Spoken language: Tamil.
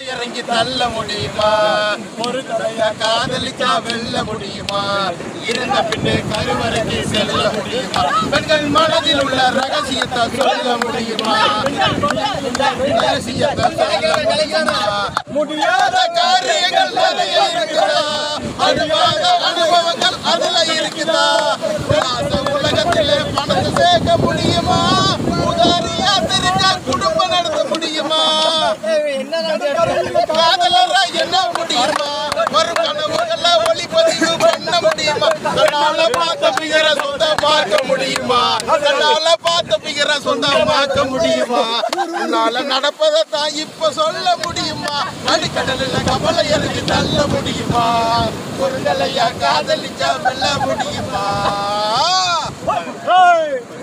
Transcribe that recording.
இறங்கி தள்ள முடியுமா ஒரு தடையா காதலிச்சா வெல்ல முடியுமா இருந்த பின்னே கருவறைக்கு செல்ல முடியுமா பெண்கள் மனதில் உள்ள ரகசியத்தை சொல்ல முடியுமா ரகசியத்தை சொல்ல முடியுமா முடியாத காரியங்கள் நிறைய இருக்குதா அனுபவ அனுபவங்கள் அதுல இருக்குதா அந்த உலகத்திலே பணத்தை சேர்க்க முடியுமா உதாரியா தெரிஞ்சா குடும்பம் நடத்த முடியுமா காதலரா என்ன முடியுமா ஒரு கனவுகளை ஒளிப்பதிவு பண்ண முடியுமா கண்ணால பார்த்த பிகர சொந்தமாக்க முடியுமா கண்ணால பார்த்த பிகர சொந்தமாக்க முடியுமா உன்னால நடப்பதை தான் இப்ப சொல்ல முடியுமா அடிக்கடலில் கவலை எனக்கு தள்ள முடியுமா ஒரு நிலையா காதலிச்சா வெல்ல முடியுமா